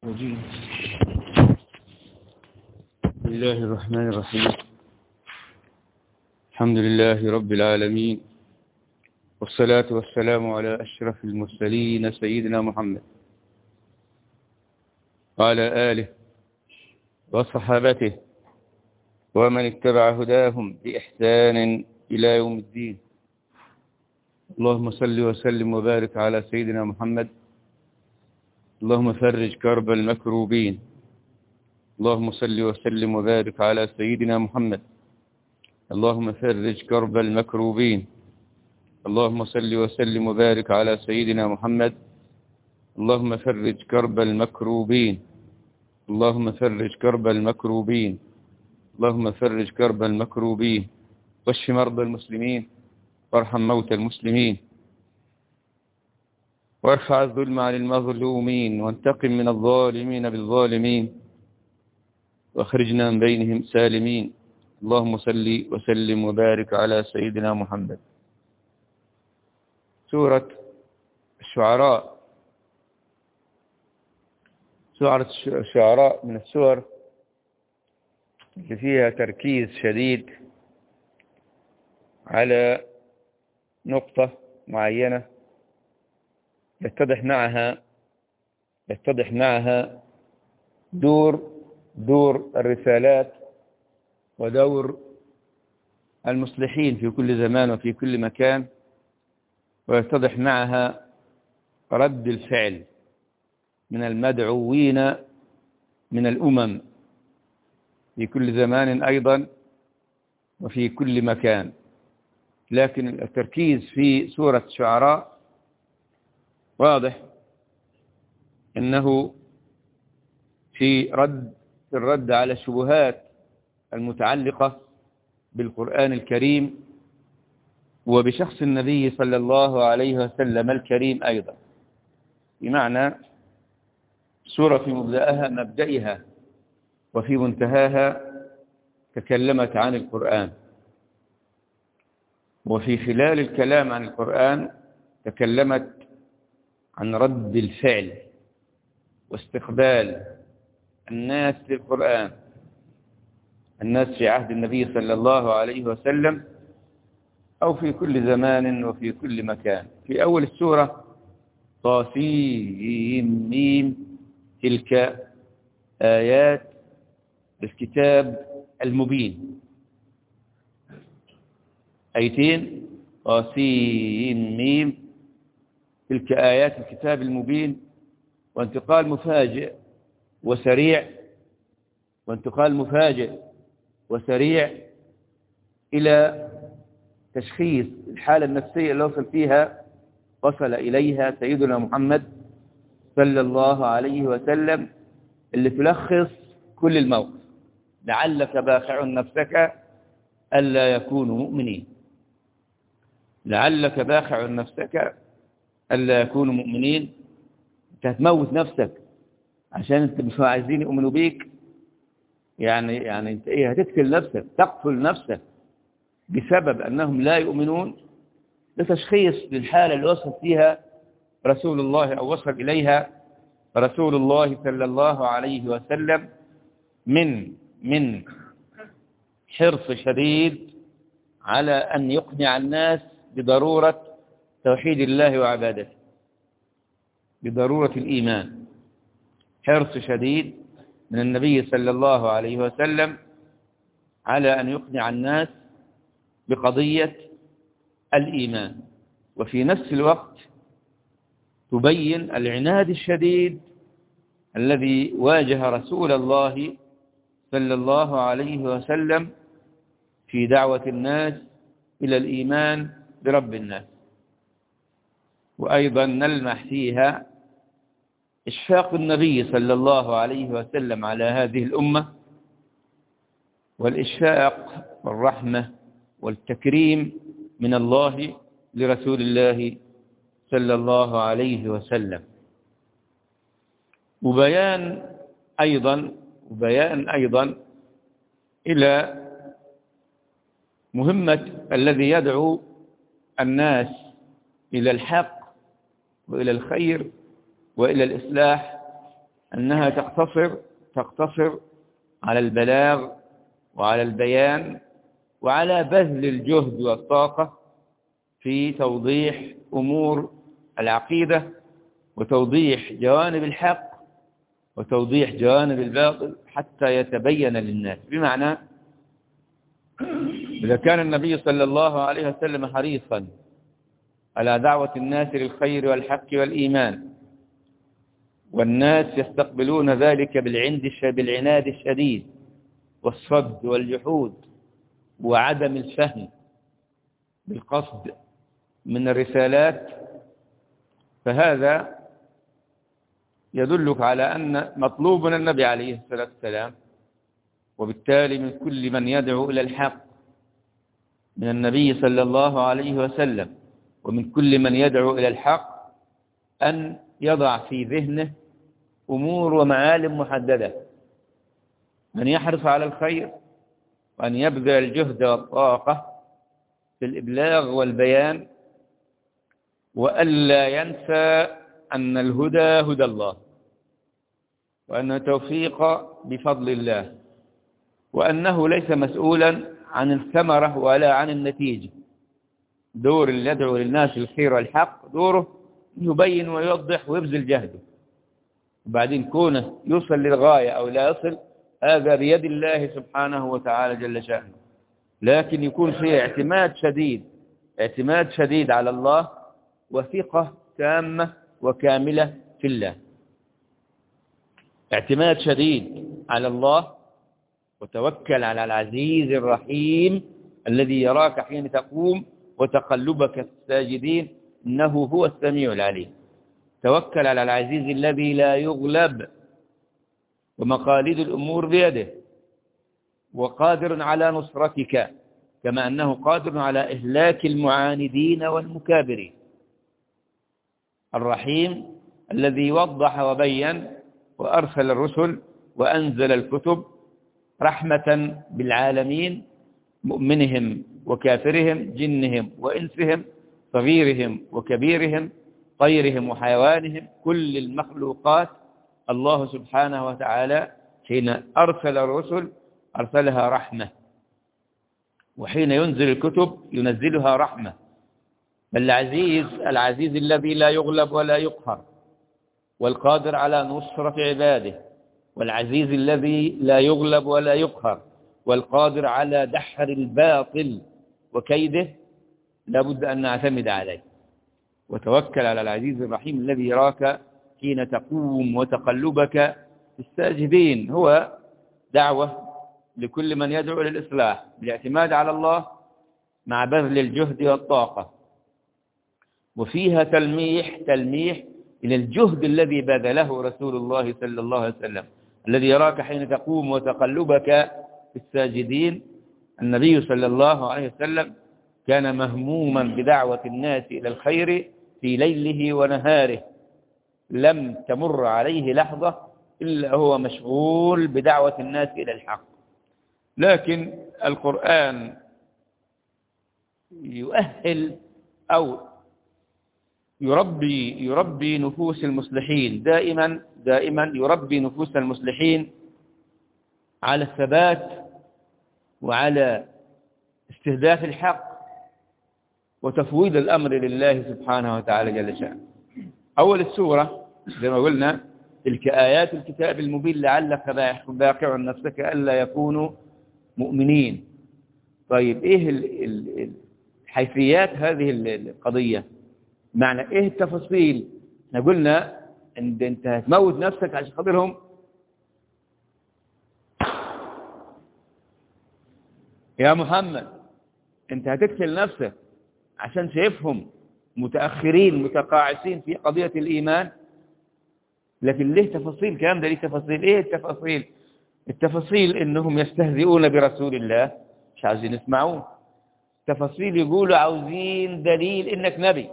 الرجيم بسم الله الرحمن الرحيم الحمد لله رب العالمين والصلاة والسلام على أشرف المرسلين سيدنا محمد وعلى آله وصحابته ومن اتبع هداهم بإحسان إلى يوم الدين اللهم صل وسلم وبارك على سيدنا محمد اللهم فرج كرب المكروبين اللهم صل وسلم وبارك على سيدنا محمد اللهم فرج كرب المكروبين اللهم صل وسلم وبارك على سيدنا محمد اللهم فرج كرب المكروبين اللهم فرج كرب المكروبين اللهم فرج كرب المكروبين واشف مرضى المسلمين وارحم موتى المسلمين وارفع الظلم عن المظلومين وانتقم من الظالمين بالظالمين واخرجنا من بينهم سالمين اللهم صل وسلم وبارك على سيدنا محمد سورة الشعراء سورة الشعراء من السور اللي فيها تركيز شديد على نقطة معينة يتضح معها يتضح معها دور دور الرسالات ودور المصلحين في كل زمان وفي كل مكان ويتضح معها رد الفعل من المدعوين من الأمم في كل زمان أيضا وفي كل مكان لكن التركيز في سورة الشعراء واضح انه في رد في الرد على الشبهات المتعلقة بالقرآن الكريم وبشخص النبي صلى الله عليه وسلم الكريم أيضا بمعنى سورة في مبدأها مبدئها وفي منتهاها تكلمت عن القرآن وفي خلال الكلام عن القرآن تكلمت عن رد الفعل واستقبال الناس للقرآن الناس في عهد النبي صلى الله عليه وسلم أو في كل زمان وفي كل مكان في أول السورة طاسيم ميم تلك آيات الكتاب المبين أيتين طاسيم ميم تلك آيات الكتاب المبين وانتقال مفاجئ وسريع وانتقال مفاجئ وسريع إلى تشخيص الحالة النفسية اللي وصل فيها وصل إليها سيدنا محمد صلى الله عليه وسلم اللي تلخص كل الموقف لعلك باخع نفسك ألا يكونوا مؤمنين لعلك باخع نفسك ألا يكونوا مؤمنين انت هتموت نفسك عشان انت مش عايزين يؤمنوا بيك يعني يعني انت ايه هتقتل نفسك تقتل نفسك بسبب انهم لا يؤمنون ده تشخيص للحالة اللي وصل فيها رسول الله او وصل اليها رسول الله صلى الله عليه وسلم من من حرص شديد على ان يقنع الناس بضرورة توحيد الله وعبادته بضرورة الإيمان حرص شديد من النبي صلى الله عليه وسلم على أن يقنع الناس بقضية الإيمان وفي نفس الوقت تبين العناد الشديد الذي واجه رسول الله صلى الله عليه وسلم في دعوة الناس إلى الإيمان برب الناس وأيضا نلمح فيها إشفاق النبي صلى الله عليه وسلم على هذه الأمة والإشفاق والرحمة والتكريم من الله لرسول الله صلى الله عليه وسلم وبيان أيضا وبيان أيضا إلى مهمة الذي يدعو الناس إلى الحق وإلى الخير وإلى الإصلاح أنها تقتصر تقتصر على البلاغ وعلى البيان وعلى بذل الجهد والطاقة في توضيح أمور العقيدة وتوضيح جوانب الحق وتوضيح جوانب الباطل حتى يتبين للناس بمعنى إذا كان النبي صلى الله عليه وسلم حريصا على دعوة الناس للخير والحق والإيمان والناس يستقبلون ذلك بالعند بالعناد الشديد والصد والجحود وعدم الفهم بالقصد من الرسالات فهذا يدلك على أن مطلوب من النبي عليه الصلاة والسلام وبالتالي من كل من يدعو إلى الحق من النبي صلى الله عليه وسلم ومن كل من يدعو إلى الحق أن يضع في ذهنه أمور ومعالم محددة أن يحرص على الخير وأن يبذل الجهد والطاقة في الإبلاغ والبيان وألا ينسى أن الهدى هدى الله وأن التوفيق بفضل الله وأنه ليس مسؤولا عن الثمرة ولا عن النتيجة دور اللي يدعو للناس الخير والحق دوره يبين ويوضح ويبذل جهده وبعدين كونه يوصل للغاية أو لا يصل هذا بيد الله سبحانه وتعالى جل شأنه لكن يكون فيه اعتماد شديد اعتماد شديد على الله وثقة تامة وكاملة في الله اعتماد شديد على الله وتوكل على العزيز الرحيم الذي يراك حين تقوم وتقلبك في الساجدين إنه هو السميع العليم توكل على العزيز الذي لا يغلب ومقاليد الأمور بيده وقادر على نصرتك كما أنه قادر على إهلاك المعاندين والمكابرين الرحيم الذي وضح وبين وأرسل الرسل وأنزل الكتب رحمة بالعالمين مؤمنهم وكافرهم جنهم وإنسهم صغيرهم وكبيرهم طيرهم وحيوانهم كل المخلوقات الله سبحانه وتعالى حين أرسل الرسل أرسلها رحمة وحين ينزل الكتب ينزلها رحمة العزيز العزيز الذي لا يغلب ولا يقهر والقادر على نصرة عباده والعزيز الذي لا يغلب ولا يقهر والقادر على دحر الباطل وكيده لابد أن نعتمد عليه وتوكل على العزيز الرحيم الذي يراك حين تقوم وتقلبك في الساجدين هو دعوة لكل من يدعو إلى الإصلاح بالاعتماد على الله مع بذل الجهد والطاقة وفيها تلميح تلميح إلى الجهد الذي بذله رسول الله صلى الله عليه وسلم الذي يراك حين تقوم وتقلبك في الساجدين النبي صلى الله عليه وسلم كان مهموما بدعوة الناس إلى الخير في ليله ونهاره لم تمر عليه لحظة إلا هو مشغول بدعوة الناس إلى الحق لكن القرآن يؤهل أو يربي يربي نفوس المصلحين دائما دائما يربي نفوس المصلحين على الثبات وعلى استهداف الحق وتفويض الأمر لله سبحانه وتعالى جل شأنه أول السورة زي ما قلنا تلك آيات الكتاب المبين لعلك باقع نفسك ألا يكونوا مؤمنين طيب إيه الحيثيات هذه القضية معنى إيه التفاصيل احنا قلنا إن أنت هتموت نفسك عشان خاطرهم يا محمد أنت هتقتل نفسك عشان شايفهم متأخرين متقاعسين في قضية الإيمان لكن ليه تفاصيل كلام ده ليه تفاصيل ايه التفاصيل التفاصيل انهم يستهزئون برسول الله مش عايزين يسمعوه تفاصيل يقولوا عاوزين دليل انك نبي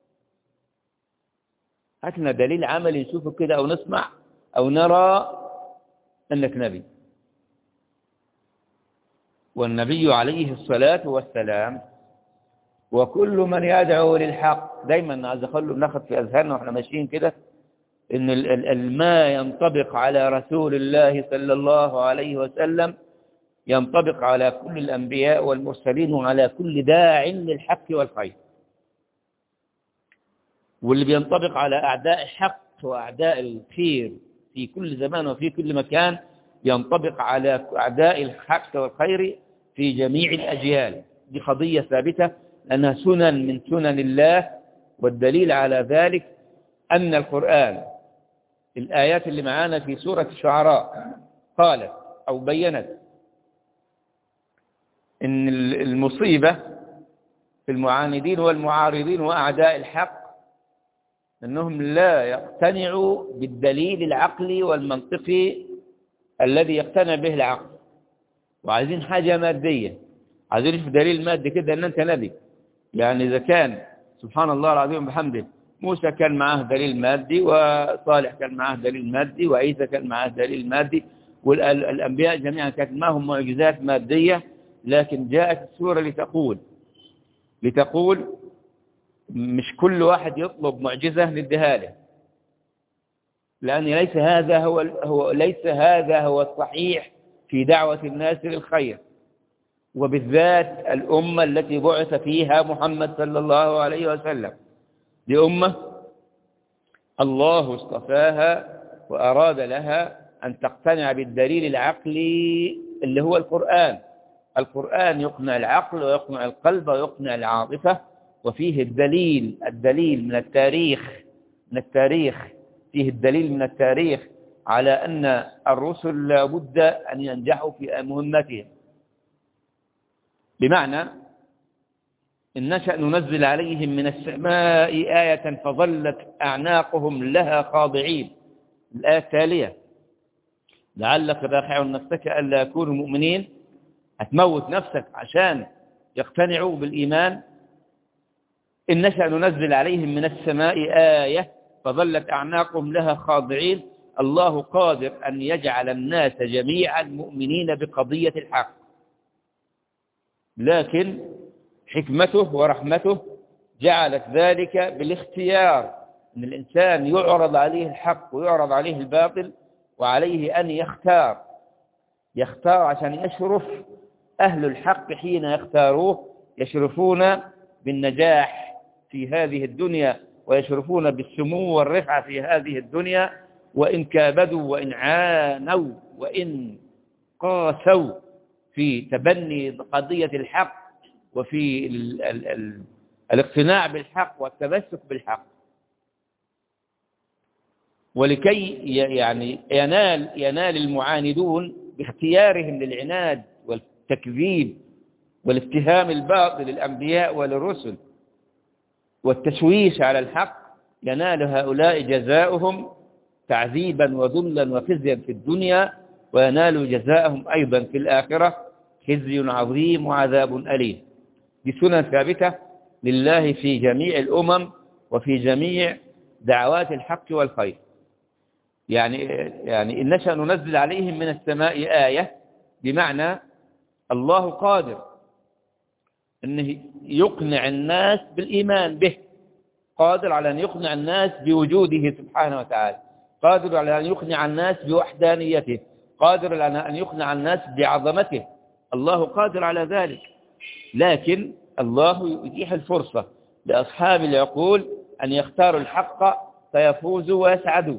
هات لنا دليل عملي نشوفه كده او نسمع او نرى انك نبي والنبي عليه الصلاة والسلام وكل من يدعو للحق دايما عايز اخلوا ناخد في اذهاننا واحنا ماشيين كده إن ما ينطبق على رسول الله صلى الله عليه وسلم ينطبق على كل الأنبياء والمرسلين وعلى كل داع للحق والخير واللي بينطبق على أعداء الحق وأعداء الخير في كل زمان وفي كل مكان ينطبق على أعداء الحق والخير في جميع الأجيال دي قضية ثابتة لأنها سنن من سنن الله والدليل على ذلك أن القرآن الآيات اللي معانا في سورة الشعراء قالت أو بينت إن المصيبة في المعاندين والمعارضين وأعداء الحق أنهم لا يقتنعوا بالدليل العقلي والمنطقي الذي يقتنع به العقل وعايزين حاجة مادية عايزين في دليل مادي كده أن أنت نبي يعني إذا كان سبحان الله العظيم بحمده موسى كان معاه دليل مادي وصالح كان معاه دليل مادي وعيسى كان معاه دليل مادي والأنبياء جميعا كانت معهم معجزات مادية لكن جاءت السورة لتقول لتقول مش كل واحد يطلب معجزة نديها له لأن ليس هذا هو هو ليس هذا هو الصحيح في دعوة الناس للخير وبالذات الأمة التي بعث فيها محمد صلى الله عليه وسلم دي أمة الله اصطفاها وأراد لها أن تقتنع بالدليل العقلي اللي هو القرآن القرآن يقنع العقل ويقنع القلب ويقنع العاطفة وفيه الدليل الدليل من التاريخ من التاريخ فيه الدليل من التاريخ على أن الرسل لابد أن ينجحوا في مهمتهم بمعنى إن نشأ ننزل عليهم من السماء آية فظلت أعناقهم لها خاضعين الآية التالية لعلك باخع نفسك ألا يكونوا مؤمنين هتموت نفسك عشان يقتنعوا بالإيمان إن نشأ ننزل عليهم من السماء آية فظلت أعناقهم لها خاضعين الله قادر أن يجعل الناس جميعا مؤمنين بقضية الحق لكن حكمته ورحمته جعلت ذلك بالاختيار أن الإنسان يعرض عليه الحق ويعرض عليه الباطل وعليه أن يختار يختار عشان يشرف أهل الحق حين يختاروه يشرفون بالنجاح في هذه الدنيا ويشرفون بالسمو والرفعة في هذه الدنيا وإن كابدوا وإن عانوا وإن قاسوا في تبني قضية الحق وفي ال ال ال الاقتناع بالحق والتمسك بالحق ولكي يعني ينال ينال المعاندون باختيارهم للعناد والتكذيب والاتهام الباطل للأنبياء وللرسل والتشويش على الحق ينال هؤلاء جزاؤهم تعذيبا وذلا وخزيا في الدنيا وينال جزاءهم أيضا في الآخرة خزي عظيم وعذاب أليم دي سنة ثابتة لله في جميع الأمم وفي جميع دعوات الحق والخير يعني يعني إن نشأ ننزل عليهم من السماء آية بمعنى الله قادر أنه يقنع الناس بالإيمان به قادر على أن يقنع الناس بوجوده سبحانه وتعالى قادر على أن يقنع الناس بوحدانيته قادر على أن يقنع الناس بعظمته الله قادر على ذلك لكن الله يتيح الفرصة لأصحاب العقول أن يختاروا الحق فيفوزوا ويسعدوا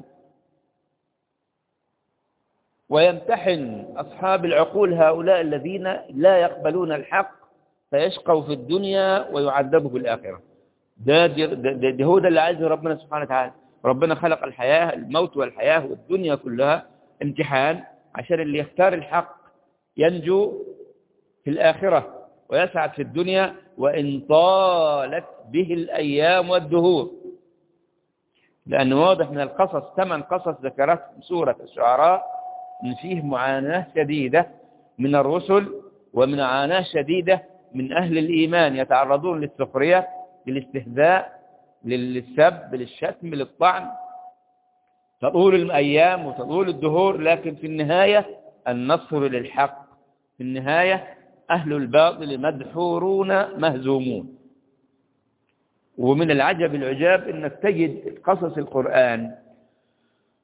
ويمتحن أصحاب العقول هؤلاء الذين لا يقبلون الحق فيشقوا في الدنيا ويعذبوا في الآخرة ده, ده, ده, ده هو ده اللي عايزه ربنا سبحانه وتعالى ربنا خلق الحياة الموت والحياة والدنيا كلها امتحان عشان اللي يختار الحق ينجو في الآخرة ويسعد في الدنيا وإن طالت به الأيام والدهور لأنه واضح من القصص ثمان قصص ذكرت سورة الشعراء أن فيه معاناة شديدة من الرسل ومن معاناة شديدة من أهل الإيمان يتعرضون للسخرية للاستهزاء للسب للشتم للطعن تطول الأيام وتطول الدهور لكن في النهاية النصر للحق في النهاية أهل الباطل مدحورون مهزومون ومن العجب العجاب أنك تجد قصص القرآن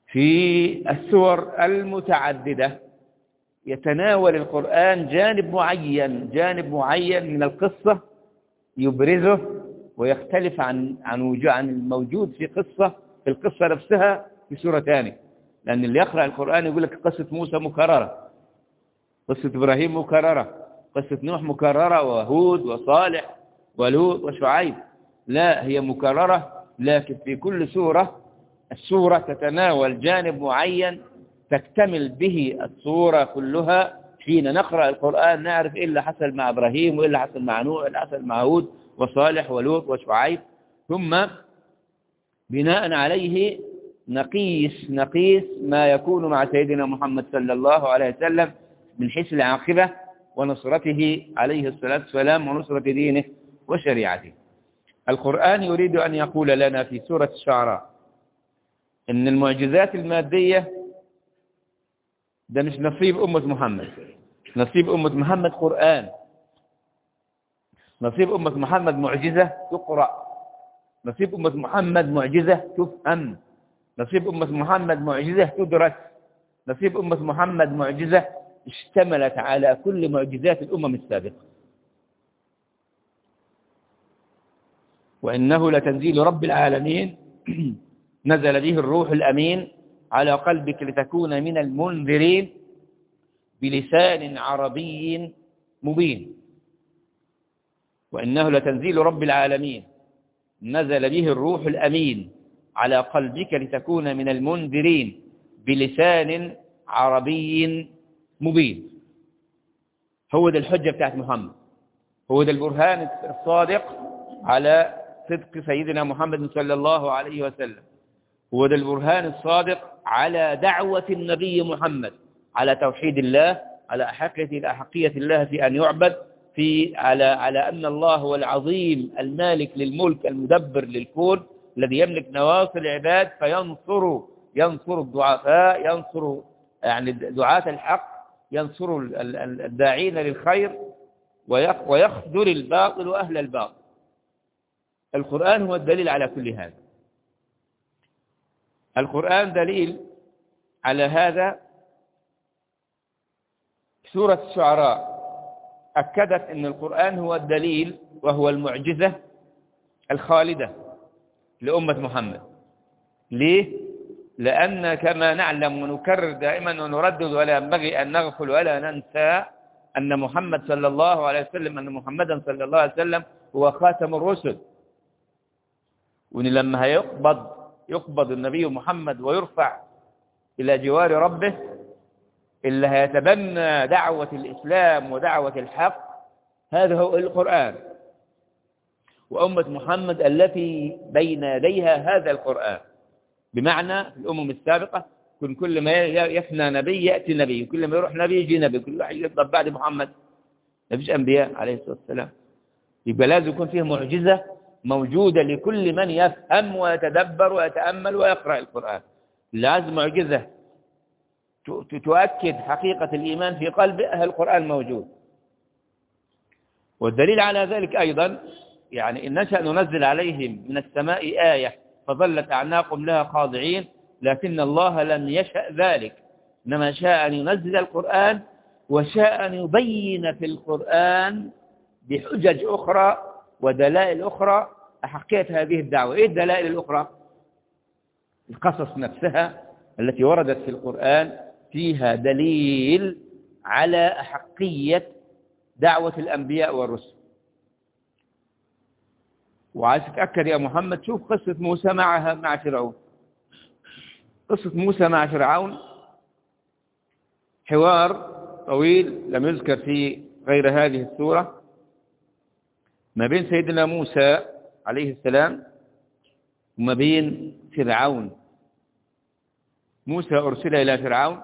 في السور المتعددة يتناول القرآن جانب معين جانب معين من القصة يبرزه ويختلف عن عن عن الموجود في قصة في القصة نفسها في سورة ثانية لأن اللي يقرأ القرآن يقول لك قصة موسى مكررة قصة إبراهيم مكررة قصة نوح مكررة وهود وصالح ولوط وشعيب لا هي مكررة لكن في كل سورة السورة تتناول جانب معين تكتمل به السورة كلها حين نقرأ القرآن نعرف إيه اللي حصل مع إبراهيم وإيه اللي حصل مع نوح وإيه اللي حصل مع هود وصالح ولوط وشعيب ثم بناء عليه نقيس نقيس ما يكون مع سيدنا محمد صلى الله عليه وسلم من حيث العاقبة ونصرته عليه الصلاة والسلام ونصرة دينه وشريعته القرآن يريد أن يقول لنا في سورة الشعراء إن المعجزات المادية ده مش نصيب أمة محمد نصيب أمة محمد قرآن نصيب أمة محمد معجزة تقرأ نصيب أمة محمد معجزة تفهم نصيب أمة محمد معجزة تدرس نصيب أمة محمد معجزة اشتملت على كل معجزات الأمم السابقة وإنه لتنزيل رب العالمين نزل به الروح الأمين على قلبك لتكون من المنذرين بلسان عربي مبين وإنه لتنزيل رب العالمين نزل به الروح الأمين على قلبك لتكون من المنذرين بلسان عربي مبين هو ده الحجة بتاعت محمد هو ده البرهان الصادق على صدق سيدنا محمد صلى الله عليه وسلم هو ده البرهان الصادق على دعوة النبي محمد على توحيد الله على أحقية أحقية الله في أن يعبد في على على أن الله هو العظيم المالك للملك المدبر للكون الذي يملك نواصي العباد فينصر ينصر الضعفاء ينصر يعني دعاة الحق ينصر الداعين للخير ويخذل الباطل وأهل الباطل القرآن هو الدليل على كل هذا القرآن دليل على هذا سورة الشعراء أكدت أن القرآن هو الدليل وهو المعجزة الخالدة لأمة محمد ليه؟ لأن كما نعلم ونكرر دائما ونردد ولا ينبغي أن نغفل ولا ننسى أن محمد صلى الله عليه وسلم أن محمدا صلى الله عليه وسلم هو خاتم الرسل وإن لما هيقبض يقبض النبي محمد ويرفع إلى جوار ربه اللي هيتبنى دعوة الإسلام ودعوة الحق هذا هو القرآن وأمة محمد التي بين يديها هذا القرآن بمعنى في الأمم السابقة كن كل ما يفنى نبي يأتي نبي كل ما يروح نبي يجي نبي كل واحد يطلب بعد محمد ما فيش أنبياء عليه الصلاة والسلام يبقى لازم يكون فيه معجزة موجودة لكل من يفهم ويتدبر ويتأمل ويقرأ القرآن لازم معجزة تؤكد حقيقة الإيمان في قلب أهل القرآن موجود والدليل على ذلك أيضا يعني إن نشأ ننزل عليهم من السماء آية فظلت أعناقهم لها خاضعين لكن الله لم يشأ ذلك إنما شاء أن ينزل القرآن وشاء أن يبين في القرآن بحجج أخرى ودلائل أخرى أحقية هذه الدعوة إيه الدلائل الأخرى القصص نفسها التي وردت في القرآن فيها دليل على أحقية دعوة الأنبياء والرسل وعايز تتأكد يا محمد شوف قصة موسى معها مع فرعون قصة موسى مع فرعون حوار طويل لم يذكر في غير هذه السورة ما بين سيدنا موسى عليه السلام وما بين فرعون موسى أرسل إلى فرعون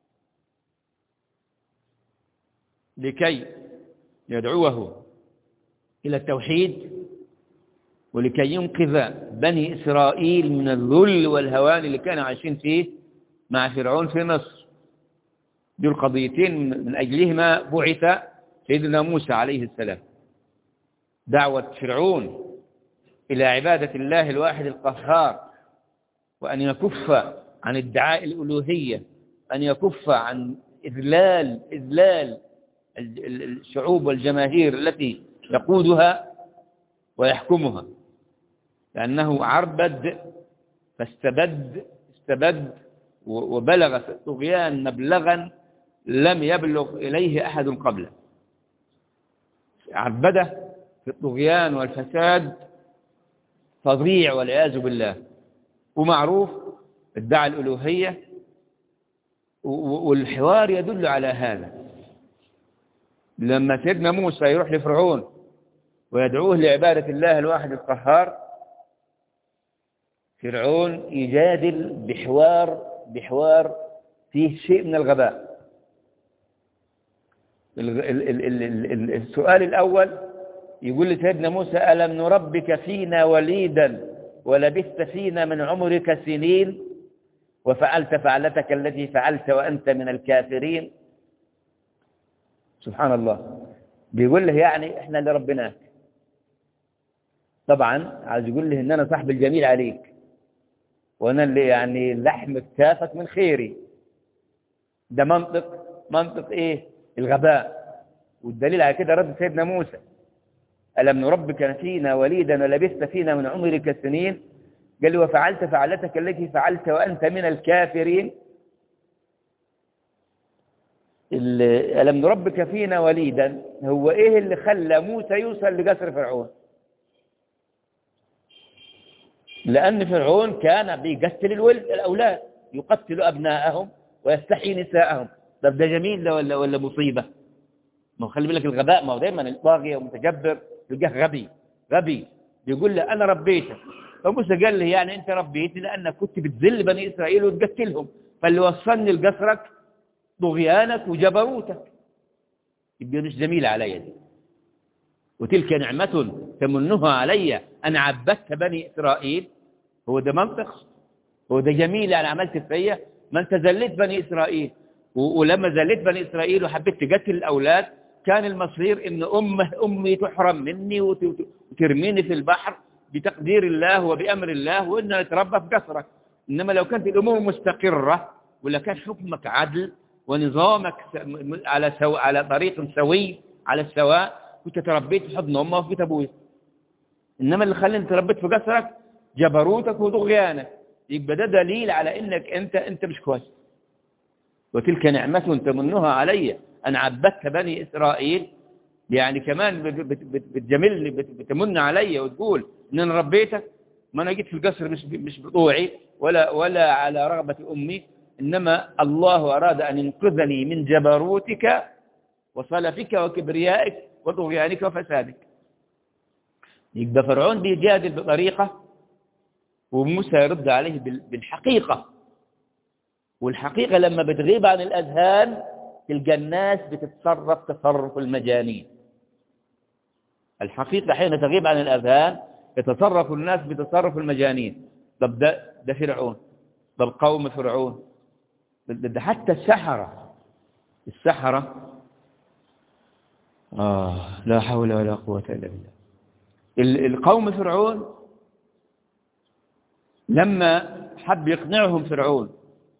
لكي يدعوه إلى التوحيد ولكي ينقذ بني إسرائيل من الذل والهوان اللي كانوا عايشين فيه مع فرعون في مصر دي القضيتين من أجلهما بعث سيدنا موسى عليه السلام دعوة فرعون إلى عبادة الله الواحد القهار وأن يكف عن ادعاء الألوهية أن يكف عن إذلال إذلال الشعوب والجماهير التي يقودها ويحكمها لأنه عربد فاستبد استبد وبلغ في الطغيان مبلغا لم يبلغ إليه أحد قبله عبده في الطغيان والفساد فظيع والعياذ بالله ومعروف ادعى الألوهية والحوار يدل على هذا لما سيدنا موسى يروح لفرعون ويدعوه لعبادة الله الواحد القهار فرعون يجادل بحوار بحوار فيه شيء من الغباء السؤال الأول يقول لسيدنا موسى ألم نربك فينا وليدا ولبثت فينا من عمرك سنين وفعلت فعلتك التي فعلت وأنت من الكافرين سبحان الله بيقول له يعني احنا اللي ربناك طبعا عايز يقول له ان انا صاحب الجميل عليك وانا اللي يعني لحم كتافك من خيري ده منطق منطق ايه الغباء والدليل على كده رد سيدنا موسى ألم نربك فينا وليدا ولبثت فينا من عمرك سنين قال لي وفعلت فعلتك التي فعلت وأنت من الكافرين ألم نربك فينا وليدا هو إيه اللي خلى موسى يوصل لقصر فرعون لأن فرعون كان بيقتل الولد الأولاد يقتل أبناءهم ويستحيي نساءهم طب ده جميل ده ولا ولا مصيبة ما هو خلي بالك الغباء ما هو دايما الطاغية ومتجبر تلقاه غبي غبي بيقول له أنا ربيتك فموسى قال له يعني أنت ربيتني لأنك كنت بتذل بني إسرائيل وتقتلهم فاللي وصلني لقصرك طغيانك وجبروتك يبقى مش جميل علي دي وتلك نعمة تمنها علي أن عبدت بني إسرائيل هو ده منطق هو ده جميل أنا عملت فيا ما أنت ذليت بني إسرائيل ولما ذليت بني إسرائيل وحبيت تقتل الأولاد كان المصير إن أمه أمي تحرم مني وترميني في البحر بتقدير الله وبأمر الله وإن أتربى في قصرك إنما لو كانت الأمور مستقرة ولا كان حكمك عدل ونظامك على سو... على طريق سوي على السواء كنت تربيت في حضن أمه وفي بيت أبويا إنما اللي خلاني تربيت في قصرك جبروتك وطغيانك يبقى ده دليل على إنك أنت أنت مش كويس وتلك نعمة تمنها علي أن عبدت بني إسرائيل يعني كمان بتجملني بتمن علي وتقول إن أنا ربيتك ما أنا جيت في القصر مش مش بطوعي ولا ولا على رغبة أمي إنما الله أراد أن ينقذني من جبروتك وصلفك وكبريائك وطغيانك وفسادك يبقى فرعون بيجادل بطريقة وموسى يرد عليه بالحقيقة والحقيقة لما بتغيب عن الأذهان تلقى الناس بتتصرف تصرف المجانين الحقيقة حين تغيب عن الأذهان يتصرف الناس بتصرف المجانين طب ده, ده فرعون طب قوم فرعون ده حتى السحرة السحرة آه لا حول ولا قوة إلا بالله القوم فرعون لما حب يقنعهم فرعون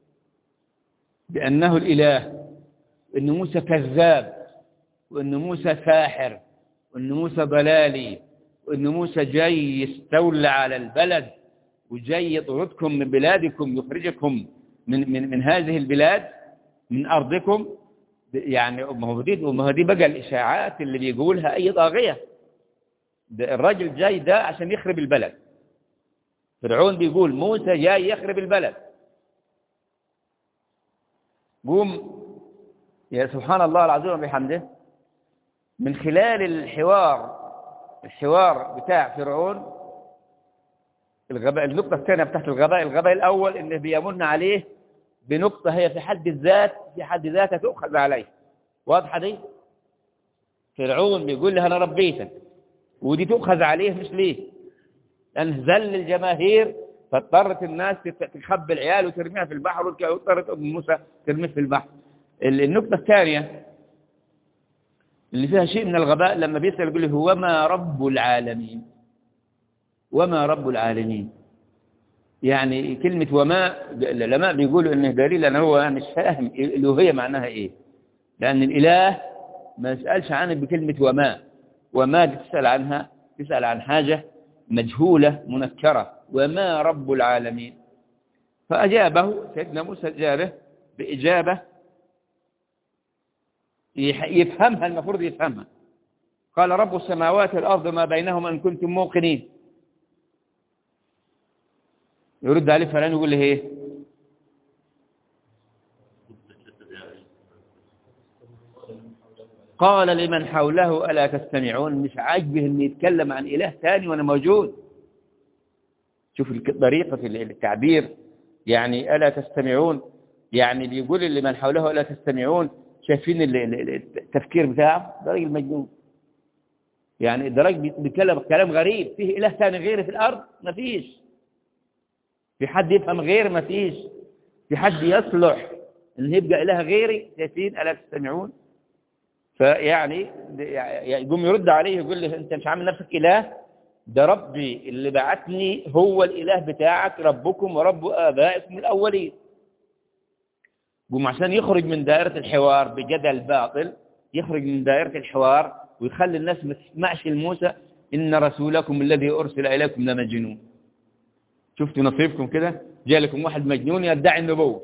بأنه الإله وأن موسى كذاب وأن موسى ساحر وأن موسى ضلالي وأن موسى جاي يستولى على البلد وجاي يطردكم من بلادكم يخرجكم من, من, من هذه البلاد من أرضكم يعني ما هو دي ما هو دي بقى الإشاعات اللي بيقولها أي طاغية الراجل جاي ده عشان يخرب البلد فرعون بيقول موسى جاي يخرب البلد قوم يا سبحان الله العظيم وبحمده من خلال الحوار الحوار بتاع فرعون الغباء النقطة الثانية بتاعت الغباء الغباء الأول إنه بيمن عليه بنقطة هي في حد الذات في حد ذاتها تؤخذ عليه واضحة دي فرعون بيقول لها أنا ربيتك ودي تؤخذ عليه مش ليه لأن ذل الجماهير فاضطرت الناس تخبي العيال وترميها في البحر واضطرت أم موسى ترميه في البحر النقطة الثانية اللي فيها شيء من الغباء لما بيسأل يقول له وما رب العالمين وما رب العالمين يعني كلمة وما العلماء بيقولوا انه دليل لان هو مش فاهم الالوهية معناها ايه لان الاله ما يسألش عنه بكلمة وما وما دي تسأل عنها تسأل عن حاجة مجهولة منكرة وما رب العالمين فأجابه سيدنا موسى أجابه بإجابة يفهمها المفروض يفهمها قال رب السماوات والأرض ما بينهما إن كنتم موقنين يرد عليه فلان يقول له ايه قال لمن حوله ألا تستمعون مش عاجبه أن يتكلم عن إله ثاني وأنا موجود شوف طريقة التعبير يعني ألا تستمعون يعني بيقول لمن حوله ألا تستمعون شايفين التفكير بتاعه ده راجل مجنون يعني ده راجل بيتكلم كلام غريب فيه إله ثاني غيره في الأرض ما فيش في حد يفهم غير ما فيش في حد يصلح ان يبقى اله غيري شايفين الا تستمعون فيعني يقوم يرد عليه يقول له انت مش عامل نفسك اله ده ربي اللي بعتني هو الاله بتاعك ربكم ورب ابائكم الاولين قوم عشان يخرج من دائرة الحوار بجدل باطل يخرج من دائرة الحوار ويخلي الناس ما تسمعش لموسى إن رسولكم الذي أرسل إليكم لمجنون شفتوا نصيبكم كده جاء لكم واحد مجنون يدعي النبوة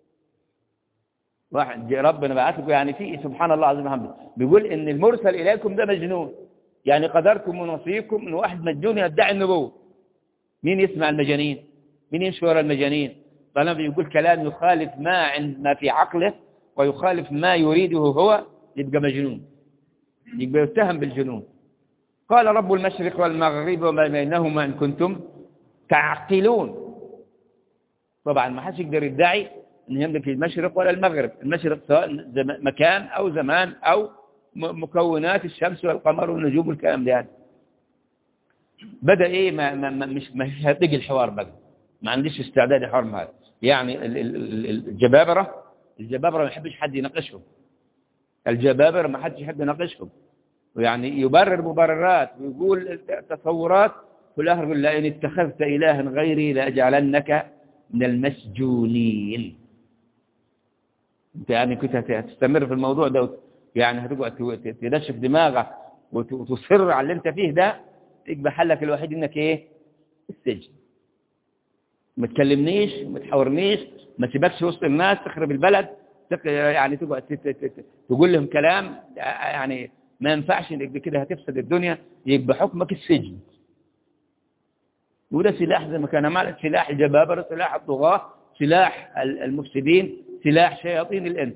واحد جاء ربنا بعث لكم يعني في سبحان الله العظيم وحمده بيقول ان المرسل اليكم ده مجنون يعني قدركم ونصيبكم ان واحد مجنون يدعي النبوة مين يسمع المجانين مين يمشي ورا المجانين طالما بيقول كلام يخالف ما عند ما في عقله ويخالف ما يريده هو يبقى مجنون يبقى يتهم بالجنون قال رب المشرق والمغرب وما بينهما إن كنتم تعقلون طبعا ما حدش يقدر يدعي ان يملك المشرق ولا المغرب المشرق سواء مكان او زمان او مكونات الشمس والقمر والنجوم والكلام ده يعني. بدا ايه ما, ما, ما مش ما هتيجي الحوار بقى ما عنديش استعداد الحوار معاه يعني الجبابره الجبابره ما يحبش حد يناقشهم الجبابره ما حدش يحب يناقشهم ويعني يبرر مبررات ويقول تصورات في الآخر يقول لئن اتخذت إلها غيري لأجعلنك من المسجونين انت يعني كنت هتستمر في الموضوع ده يعني هتقعد تنشف دماغك وتصر على اللي انت فيه ده يبقى حلك الوحيد انك ايه السجن ما تكلمنيش ما تحاورنيش ما تسيبكش وسط الناس تخرب البلد يعني تقعد تقول لهم كلام يعني ما ينفعش انك كده هتفسد الدنيا يبقى حكمك السجن وده سلاح زي ما كان مالك سلاح الجبابرة سلاح الطغاة سلاح المفسدين سلاح شياطين الإنس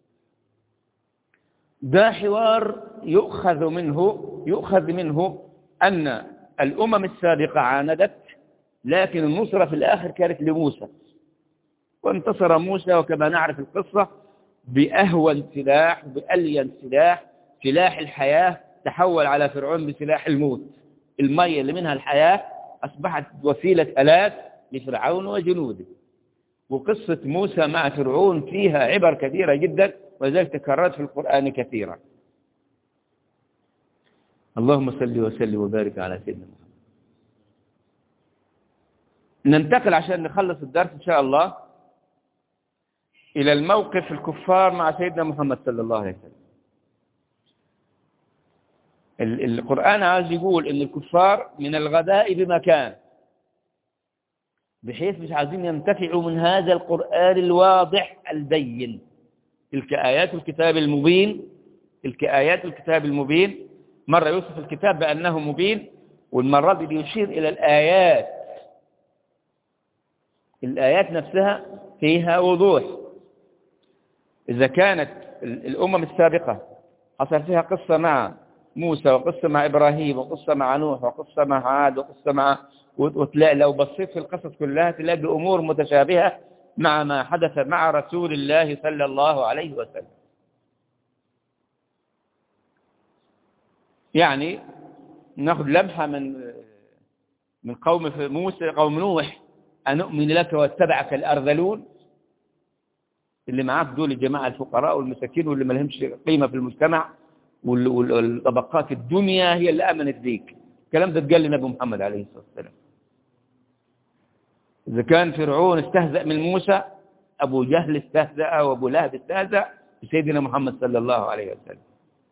ده حوار يؤخذ منه يؤخذ منه أن الأمم السابقة عاندت لكن النصرة في الآخر كانت لموسى وانتصر موسى وكما نعرف القصة بأهون سلاح بألين سلاح سلاح الحياة تحول على فرعون بسلاح الموت المية اللي منها الحياة أصبحت وسيلة ألاف لفرعون وجنوده وقصة موسى مع فرعون فيها عبر كثيرة جدا وذلك تكررت في القرآن كثيرا اللهم صل وسلم وبارك على سيدنا محمد ننتقل عشان نخلص الدرس إن شاء الله إلى الموقف الكفار مع سيدنا محمد صلى الله عليه وسلم القرآن عايز يقول ان الكفار من الغداء بمكان بحيث مش عايزين ينتفعوا من هذا القرآن الواضح البين تلك آيات الكتاب المبين تلك آيات الكتاب المبين مرة يوصف الكتاب بأنه مبين والمرة دي بيشير إلى الآيات الآيات نفسها فيها وضوح إذا كانت الأمم السابقة حصل فيها قصة مع موسى وقصة مع إبراهيم وقصة مع نوح وقصة مع عاد وقصة مع وتلاقي لو بصيت في القصص كلها تلاقي أمور متشابهة مع ما حدث مع رسول الله صلى الله عليه وسلم يعني ناخذ لمحة من من قوم موسى قوم نوح أنؤمن لك واتبعك الأرذلون اللي معاك دول الجماعة الفقراء والمساكين واللي ما لهمش قيمة في المجتمع والطبقات الدنيا هي اللي آمنت بيك الكلام ده اتقال لنبي محمد عليه الصلاة والسلام إذا كان فرعون استهزأ من موسى أبو جهل استهزأ وأبو لهب استهزأ بسيدنا محمد صلى الله عليه وسلم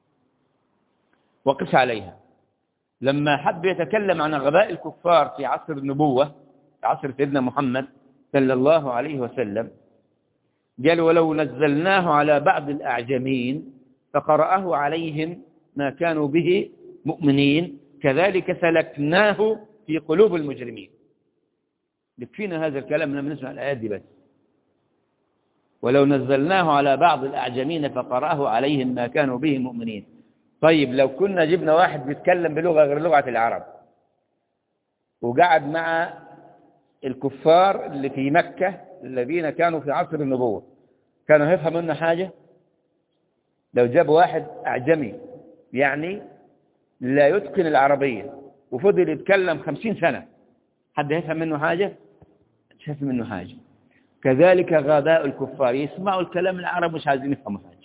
وقف عليها لما حب يتكلم عن غباء الكفار في عصر النبوة في عصر سيدنا محمد صلى الله عليه وسلم قال ولو نزلناه على بعض الأعجمين فقرأه عليهم ما كانوا به مؤمنين كذلك سلكناه في قلوب المجرمين يكفينا هذا الكلام لما نسمع الآيات دي بس ولو نزلناه على بعض الأعجمين فقرأه عليهم ما كانوا به مؤمنين طيب لو كنا جبنا واحد بيتكلم بلغة غير لغة العرب وقعد مع الكفار اللي في مكة الذين كانوا في عصر النبوة كانوا هيفهم منه حاجة لو جاب واحد أعجمي يعني لا يتقن العربية وفضل يتكلم خمسين سنة حد يفهم منه حاجة مش يفهم منه حاجة كذلك غباء الكفار يسمعوا الكلام العرب مش عايزين يفهموا حاجة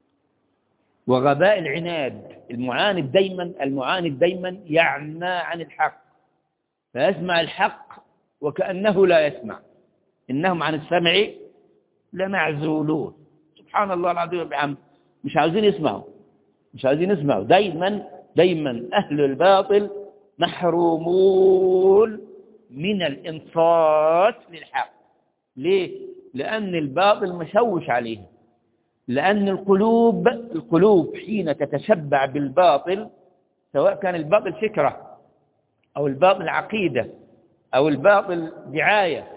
وغباء العناد المعاند دايما المعاند دايما يعمى عن الحق فيسمع الحق وكأنه لا يسمع إنهم عن السمع لمعزولون سبحان الله العظيم وبحمده مش عاوزين يسمعوا مش عايزين يسمعوا دايما دايما أهل الباطل محرومون من الإنصات للحق ليه؟ لأن الباطل مشوش عليهم لأن القلوب القلوب حين تتشبع بالباطل سواء كان الباطل فكرة أو الباطل عقيدة أو الباطل دعاية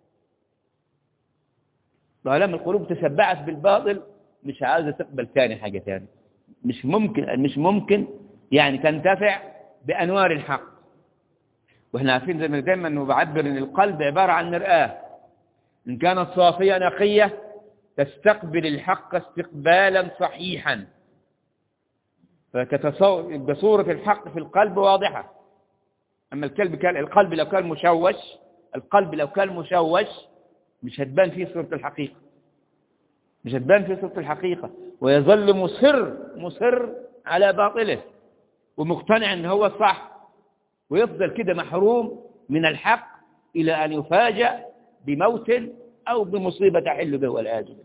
طالما القلوب تشبعت بالباطل مش عاوزة تقبل ثاني حاجة ثانية مش ممكن مش ممكن يعني تنتفع بأنوار الحق واحنا عارفين زي ما دايما انه بعبر ان القلب عبارة عن مرآة ان كانت صافية نقية تستقبل الحق استقبالا صحيحا فتتصور صورة الحق في القلب واضحة أما الكلب كان القلب لو كان مشوش القلب لو كان مشوش مش هتبان فيه صورة الحقيقة مش هتبان فيه صورة الحقيقة ويظل مصر مصر على باطله ومقتنع ان هو صح ويفضل كده محروم من الحق إلى أن يفاجأ بموت أو بمصيبة تحل به والعياذ بالله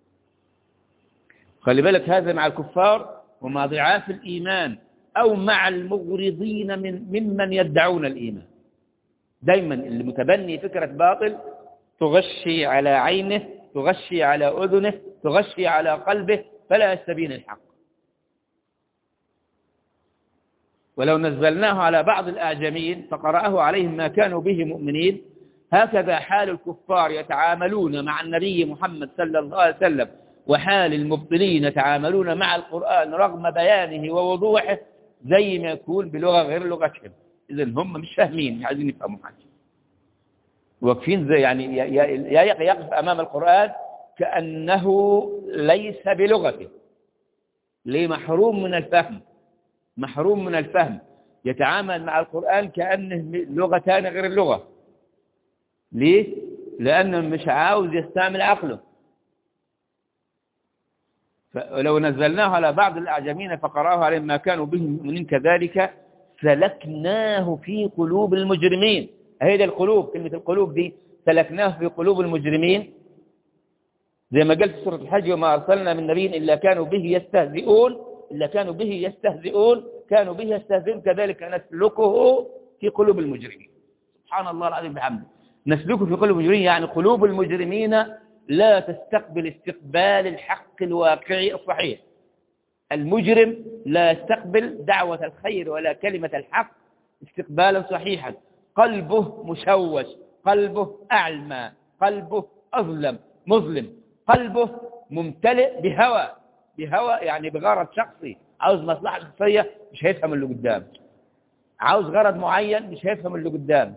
خلي بالك هذا مع الكفار ومع ضعاف الإيمان أو مع المغرضين من ممن يدعون الإيمان دايما اللي متبني فكرة باطل تغشي على عينه تغشي على أذنه تغشي على قلبه فلا يستبين الحق ولو نزلناه على بعض الآجمين فقرأه عليهم ما كانوا به مؤمنين هكذا حال الكفار يتعاملون مع النبي محمد صلى الله عليه وسلم وحال المبطلين يتعاملون مع القرآن رغم بيانه ووضوحه زي ما يكون بلغة غير لغتهم إذا هم مش فاهمين مش عايزين يفهموا حاجة واقفين زي يعني يقف أمام القرآن كأنه ليس بلغته ليه محروم من الفهم محروم من الفهم يتعامل مع القرآن كأنه لغتان غير اللغة ليه؟ لأنه مش عاوز يستعمل عقله فلو نزلناه على بعض الأعجمين فقرأه عليهم ما كانوا به مؤمنين كذلك سلكناه في قلوب المجرمين هي القلوب كلمة القلوب دي سلكناه في قلوب المجرمين زي ما قلت في سورة الحج وما أرسلنا من نبي إلا كانوا به يستهزئون إلا كانوا به يستهزئون كانوا به يستهزئون كذلك نسلكه في قلوب المجرمين سبحان الله العظيم بحمده نسلكه في قلوب المجرمين يعني قلوب المجرمين لا تستقبل استقبال الحق الواقعي الصحيح المجرم لا يستقبل دعوة الخير ولا كلمة الحق استقبالا صحيحا قلبه مشوش قلبه أعلمى قلبه أظلم مظلم قلبه ممتلئ بهوى بهوى يعني بغرض شخصي عاوز مصلحة شخصية مش هيفهم اللي قدام عاوز غرض معين مش هيفهم اللي قدام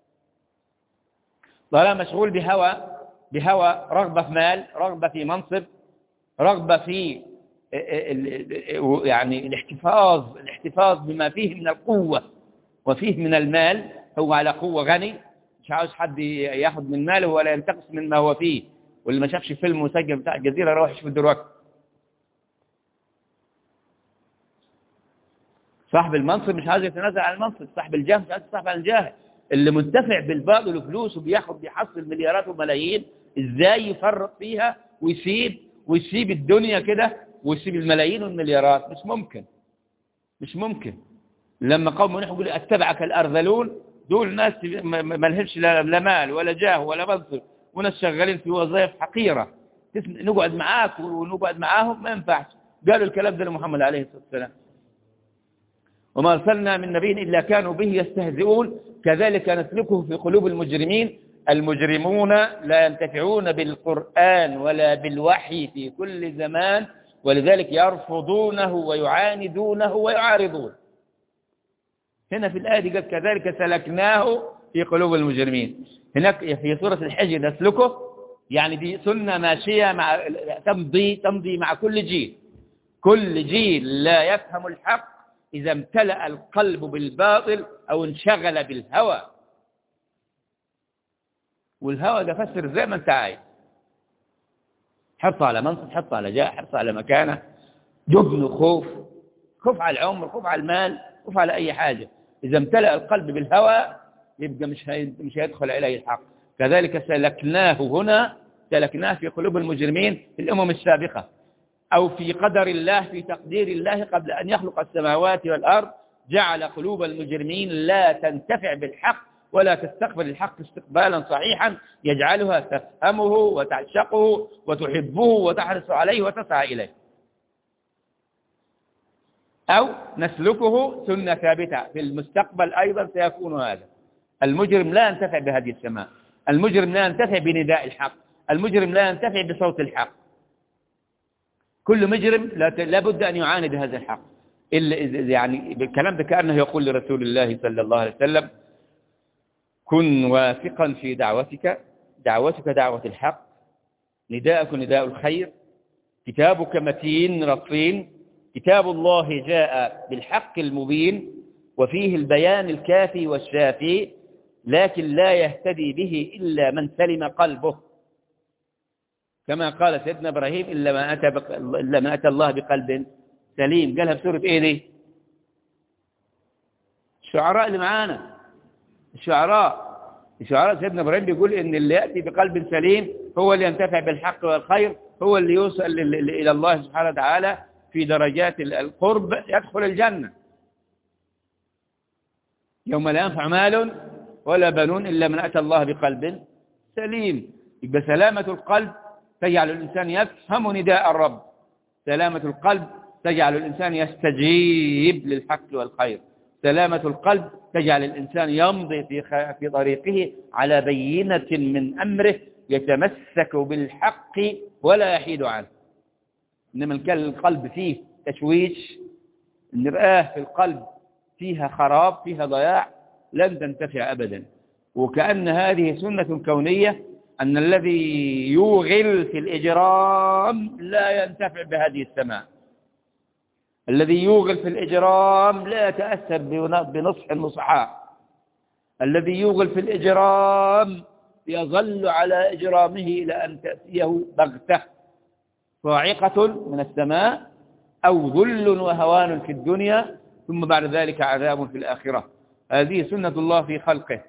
طالما مشغول بهوى بهوى رغبة في مال رغبة في منصب رغبة في يعني الاحتفاظ الاحتفاظ بما فيه من القوة وفيه من المال هو على قوة غني مش عاوز حد ياخد من ماله ولا ينتقص من ما هو فيه واللي ما شافش فيلم مسجل بتاع الجزيرة روح يشوف دلوقتي صاحب المنصب مش عايز يتنازل عن المنصب صاحب الجاه مش عايز يتنازل عن الجاه اللي منتفع بالباطل وفلوس وبياخد بيحصل مليارات وملايين ازاي يفرط فيها ويسيب ويسيب الدنيا كده ويسيب الملايين والمليارات مش ممكن مش ممكن لما قوم نوح يقول اتبعك الارذلون دول ناس ما لهمش لا مال ولا جاه ولا منصب وناس شغالين في وظائف حقيره نقعد معاك ونقعد معاهم ما ينفعش قالوا الكلام ده لمحمد عليه الصلاه والسلام وما أرسلنا من نبي إلا كانوا به يستهزئون كذلك نسلكه في قلوب المجرمين المجرمون لا ينتفعون بالقرآن ولا بالوحي في كل زمان ولذلك يرفضونه ويعاندونه ويعارضون هنا في الآية دي قال كذلك سلكناه في قلوب المجرمين هناك في سورة الحج نسلكه يعني دي سنة ماشية مع تمضي تمضي مع كل جيل كل جيل لا يفهم الحق إذا امتلأ القلب بالباطل أو انشغل بالهوى والهوى ده فسر زي ما انت عايز حرص على منصب حرص على جاه حرص على مكانه جبن خوف خوف على العمر خوف على المال خوف على أي حاجة إذا امتلأ القلب بالهوى يبقى مش مش هيدخل إليه الحق كذلك سلكناه هنا سلكناه في قلوب المجرمين في الأمم السابقة أو في قدر الله في تقدير الله قبل أن يخلق السماوات والأرض جعل قلوب المجرمين لا تنتفع بالحق ولا تستقبل الحق استقبالا صحيحا يجعلها تفهمه وتعشقه وتحبه وتحرص عليه وتسعى إليه أو نسلكه سنة ثابتة في المستقبل أيضا سيكون هذا المجرم لا ينتفع بهذه السماء المجرم لا ينتفع بنداء الحق المجرم لا ينتفع بصوت الحق كل مجرم لابد أن يعاند هذا الحق إلا يعني الكلام ده كأنه يقول لرسول الله صلى الله عليه وسلم كن واثقا في دعوتك دعوتك دعوة الحق نداءك نداء الخير كتابك متين رصين كتاب الله جاء بالحق المبين وفيه البيان الكافي والشافي لكن لا يهتدي به إلا من سلم قلبه كما قال سيدنا إبراهيم إلا ما أتى, بق... إلا ما أتى الله بقلب سليم قالها في سورة إيه دي الشعراء اللي معانا الشعراء الشعراء سيدنا إبراهيم بيقول إن اللي يأتي بقلب سليم هو اللي ينتفع بالحق والخير هو اللي يوصل إلى الله سبحانه وتعالى في درجات القرب يدخل الجنة يوم لا ينفع مال ولا بنون إلا من أتى الله بقلب سليم يبقى سلامة القلب تجعل الإنسان يفهم نداء الرب سلامة القلب تجعل الإنسان يستجيب للحق والخير سلامة القلب تجعل الإنسان يمضي في في طريقه على بينة من أمره يتمسك بالحق ولا يحيد عنه إنما كان القلب فيه تشويش المرآة في القلب فيها خراب فيها ضياع لن تنتفع أبدا وكأن هذه سنة كونية أن الذي يوغل في الإجرام لا ينتفع بهذه السماء الذي يوغل في الإجرام لا يتأثر بنصح النصحاء الذي يوغل في الإجرام يظل على إجرامه إلى أن تأتيه بغتة صاعقة من السماء أو ذل وهوان في الدنيا ثم بعد ذلك عذاب في الآخرة هذه سنة الله في خلقه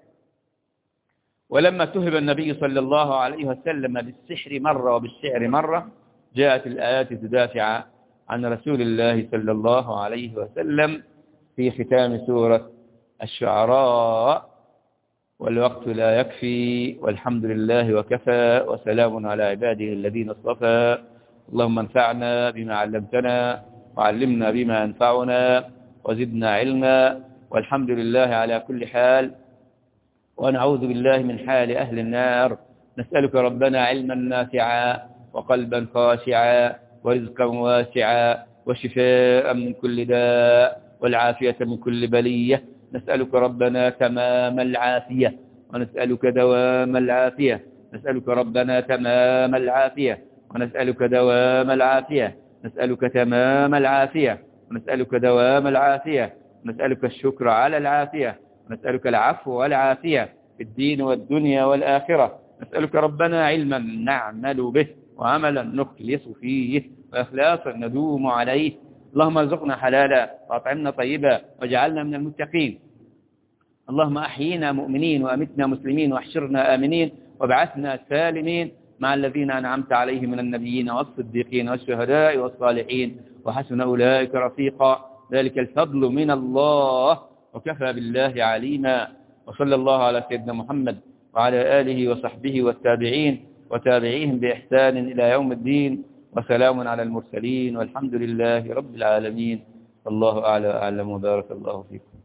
ولما تهب النبي صلى الله عليه وسلم بالسحر مرة وبالشعر مرة جاءت الآيات تدافع عن رسول الله صلى الله عليه وسلم في ختام سورة الشعراء والوقت لا يكفي والحمد لله وكفى وسلام على عباده الذين اصطفى اللهم انفعنا بما علمتنا وعلمنا بما ينفعنا وزدنا علما والحمد لله على كل حال ونعوذ بالله من حال أهل النار نسألك ربنا علما نافعا وقلبا خاشعا ورزقا واسعا وشفاء من كل داء والعافية من كل بلية نسألك ربنا تمام العافية ونسألك دوام العافية نسألك ربنا تمام العافية ونسألك دوام العافية نسألك تمام العافية ونسألك دوام العافية نسألك الشكر على العافية نسألك العفو والعافية في الدين والدنيا والآخرة نسألك ربنا علما نعمل به وعملا نخلص فيه وإخلاصا ندوم عليه اللهم ارزقنا حلالا وأطعمنا طيبا واجعلنا من المتقين اللهم أحيينا مؤمنين وأمتنا مسلمين واحشرنا آمنين وابعثنا سالمين مع الذين أنعمت عليهم من النبيين والصديقين والشهداء والصالحين وحسن أولئك رفيقا ذلك الفضل من الله وكفى بالله عليما وصلى الله على سيدنا محمد وعلى آله وصحبه والتابعين وتابعيهم بإحسان إلى يوم الدين وسلام على المرسلين والحمد لله رب العالمين الله أعلى أعلم وبارك الله فيكم